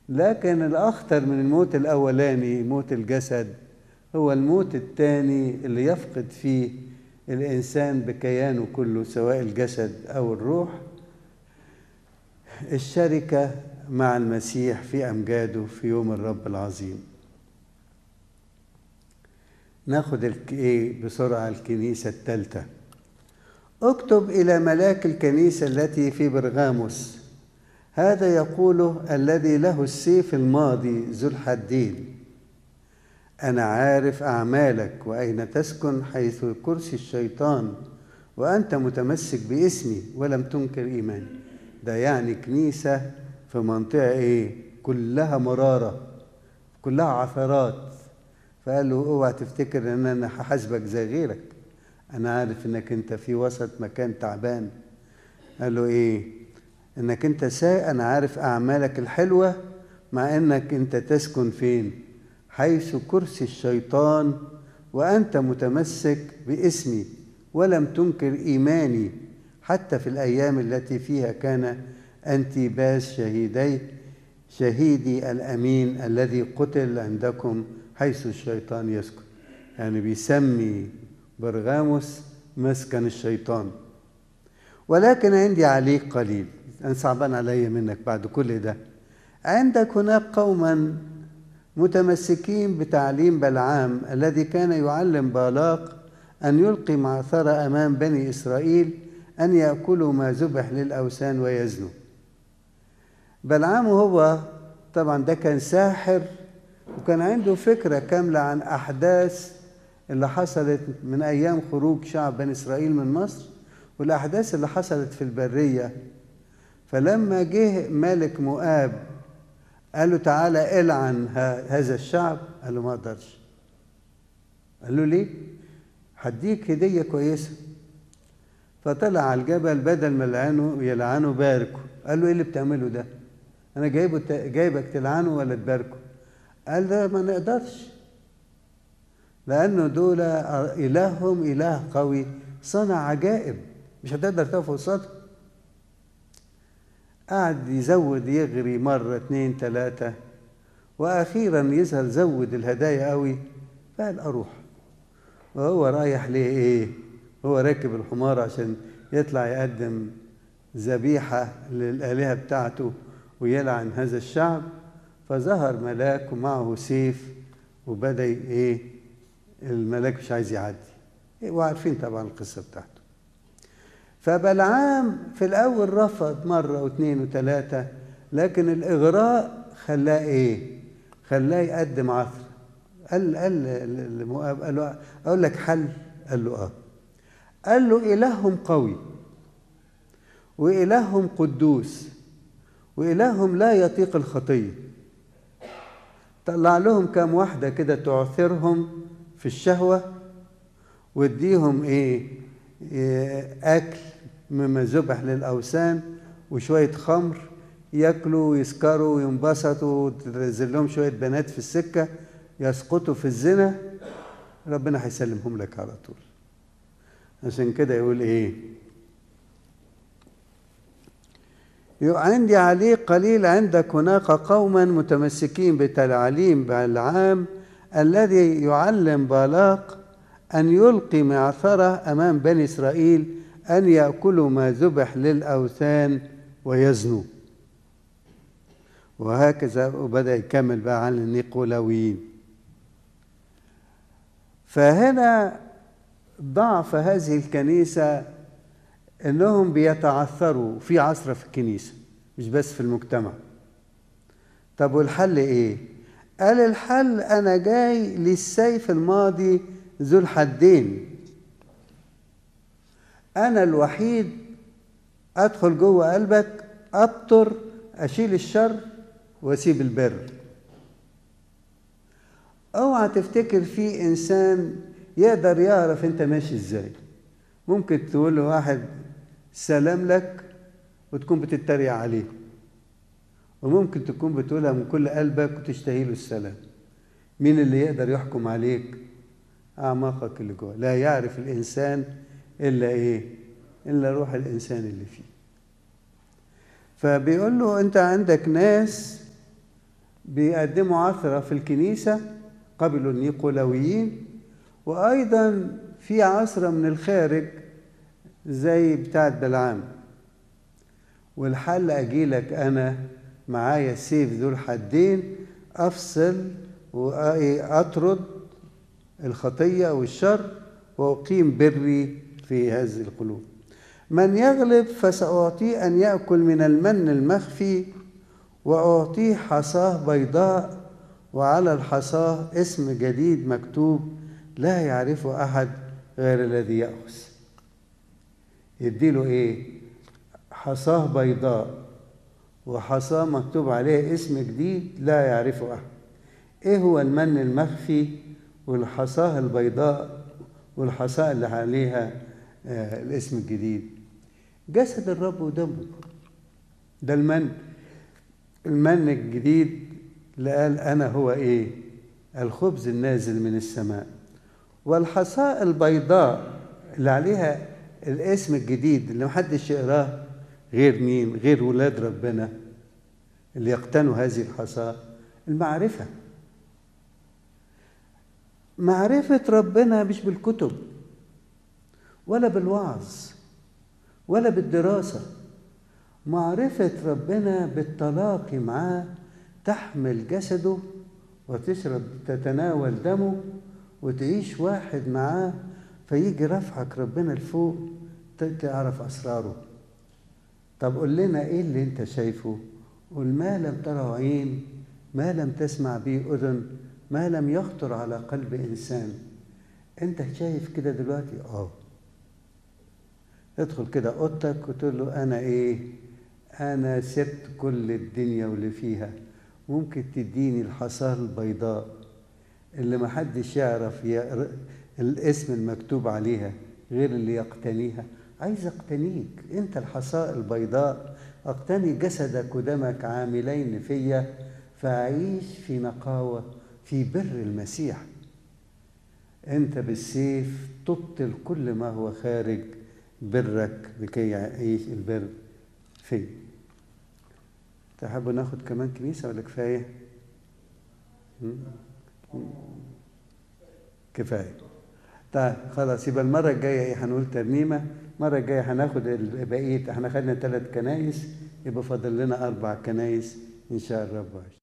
لكن الأخطر من الموت الأولاني موت الجسد هو الموت الثاني اللي يفقد فيه الإنسان بكيانه كله سواء الجسد أو الروح الشركة مع المسيح في أمجاده في يوم الرب العظيم ناخد ايه بسرعة الكنيسة الثالثة اكتب إلى ملاك الكنيسة التي في برغاموس هذا يقوله الذي له السيف الماضي ذو الحدين أنا عارف أعمالك وأين تسكن حيث كرسي الشيطان وأنت متمسك باسمي ولم تنكر إيماني ده يعني كنيسة في منطقة إيه كلها مرارة كلها عثرات فقال له اوعى تفتكر ان انا هحاسبك زي غيرك انا عارف انك انت في وسط مكان تعبان قال له ايه انك انت ساء انا عارف اعمالك الحلوه مع انك انت تسكن فين حيث كرسي الشيطان وانت متمسك باسمي ولم تنكر ايماني حتى في الايام التي فيها كان انتباس شهيدي شهيدي الامين الذي قتل عندكم حيث الشيطان يسكن يعني بيسمي برغاموس مسكن الشيطان ولكن عندي عليك قليل أنا صعبان علي منك بعد كل ده عندك هناك قوما متمسكين بتعليم بلعام الذي كان يعلم بالاق أن يلقي معثرة أمام بني إسرائيل أن يأكلوا ما ذبح للأوثان ويزنوا بلعام هو طبعا ده كان ساحر وكان عنده فكرة كاملة عن أحداث اللي حصلت من أيام خروج شعب بني إسرائيل من مصر والأحداث اللي حصلت في البرية فلما جه ملك مؤاب قال له تعالى العن هذا الشعب قال له ما اقدرش قال له ليه هديك هدية كويسة فطلع على الجبل بدل ما يلعنه يلعنه باركه قال له ايه اللي بتعمله ده انا جايبه جايبك تلعنه ولا تباركه قال ده ما نقدرش لأنه دول إلههم إله قوي صنع عجائب مش هتقدر تقف قصاده قعد يزود يغري مرة اتنين تلاتة وأخيرا يظهر زود الهدايا قوي فقال أروح وهو رايح ليه إيه هو راكب الحمار عشان يطلع يقدم ذبيحة للآلهة بتاعته ويلعن هذا الشعب فظهر ملاك ومعه سيف وبدا ايه الملاك مش عايز يعدي إيه وعارفين طبعا القصه بتاعته فبلعام في الاول رفض مره واثنين وثلاثه لكن الاغراء خلاه ايه خلاه يقدم عثر قال قال لمؤاب قال له اقول لك حل قال له اه قال له الههم قوي والههم قدوس والههم لا يطيق الخطيه طلع لهم كام واحدة كده تعثرهم في الشهوة واديهم ايه, إيه أكل مما ذبح للأوثان وشوية خمر ياكلوا ويسكروا وينبسطوا وتنزل لهم شوية بنات في السكة يسقطوا في الزنا ربنا هيسلمهم لك على طول عشان كده يقول ايه عندي عليه قليل عندك هناك قوما متمسكين بتعليم بالعام الذي يعلم بالاق أن يلقي معثرة أمام بني إسرائيل أن يأكلوا ما ذبح للأوثان ويزنوا وهكذا وبدأ يكمل بقى عن النيقولاويين فهنا ضعف هذه الكنيسة انهم بيتعثروا في عثره في الكنيسه مش بس في المجتمع طب والحل ايه قال الحل انا جاي للسيف الماضي ذو الحدين انا الوحيد ادخل جوه قلبك ابطر اشيل الشر واسيب البر اوعى تفتكر في انسان يقدر يعرف انت ماشي ازاي ممكن تقول له واحد سلام لك وتكون بتتريق عليه وممكن تكون بتقولها من كل قلبك وتشتهي له السلام مين اللي يقدر يحكم عليك أعماقك اللي جوه لا يعرف الإنسان إلا إيه إلا روح الإنسان اللي فيه فبيقول له أنت عندك ناس بيقدموا عثرة في الكنيسة قبلوا النيقولويين وأيضا في عثرة من الخارج زي بتاعة بلعام والحل أجيلك أنا معايا السيف ذو الحدين أفصل وأطرد الخطية والشر وأقيم بري في هذه القلوب من يغلب فسأعطيه أن يأكل من المن المخفي وأعطيه حصاه بيضاء وعلى الحصاه اسم جديد مكتوب لا يعرفه أحد غير الذي يأخذ يديله إيه؟ حصاه بيضاء وحصاه مكتوب عليه اسم جديد لا يعرفه أحد إيه هو المن المخفي والحصاه البيضاء والحصاة اللي عليها آه الاسم الجديد جسد الرب ودمه ده المن المن الجديد اللي قال أنا هو إيه الخبز النازل من السماء والحصاء البيضاء اللي عليها الاسم الجديد اللي محدش يقراه غير مين غير ولاد ربنا اللي يقتنوا هذه الحصاة المعرفة معرفة ربنا مش بالكتب ولا بالوعظ ولا بالدراسة معرفة ربنا بالتلاقي معاه تحمل جسده وتشرب تتناول دمه وتعيش واحد معاه فيجي رفعك ربنا لفوق تعرف أسراره طب قول لنا إيه اللي أنت شايفه قل ما لم تره عين ما لم تسمع به أذن ما لم يخطر على قلب إنسان أنت شايف كده دلوقتي آه ادخل كده اوضتك وتقول له انا ايه انا سبت كل الدنيا واللي فيها ممكن تديني الحصاه البيضاء اللي ما حدش يعرف يقرأ الاسم المكتوب عليها غير اللي يقتنيها عايز اقتنيك انت الحصاء البيضاء اقتني جسدك ودمك عاملين فيا فاعيش في نقاوه في بر المسيح انت بالسيف تبطل كل ما هو خارج برك لكي يعيش البر فيه تحبوا ناخد كمان كنيسة ولا كفاية؟ كفاية طيب خلاص يبقى المرة الجاية ايه هنقول ترنيمة المرة الجاية هناخد بقية احنا خدنا ثلاث كنايس يبقى فاضل لنا أربع كنايس إن شاء الرب